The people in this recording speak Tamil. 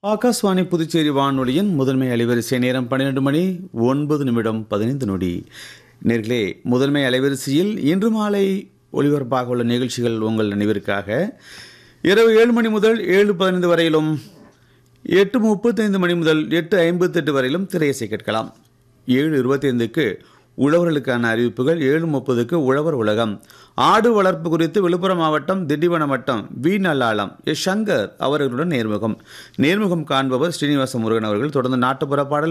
ஆகாஷ்வாணி புதுச்சேரி வானொலியின் முதன்மை அலைவரிசை நேரம் பன்னிரண்டு மணி ஒன்பது நிமிடம் பதினைந்து நொடி நேர்களே முதன்மை அலைவரிசையில் இன்று மாலை ஒளிபரப்பாக உள்ள நிகழ்ச்சிகள் உங்கள் நினைவிற்காக இரவு ஏழு மணி முதல் ஏழு பதினைந்து வரையிலும் எட்டு முப்பத்தைந்து மணி முதல் எட்டு ஐம்பத்தெட்டு வரையிலும் திரையசை கேட்கலாம் ஏழு இருபத்தைந்துக்கு உழவர்களுக்கான அறிவிப்புகள் ஏழு முப்பதுக்கு உழவர் உலகம் ஆடு வளர்ப்பு குறித்து விழுப்புரம் மாவட்டம் திண்டிவனம் வட்டம் வி நல்லாளம் எஸ் சங்கர் அவர்களுடன் நேர்முகம் நேர்முகம் காண்பவர் ஸ்ரீனிவாச முருகன் அவர்கள் தொடர்ந்து நாட்டுப்புற பாடல்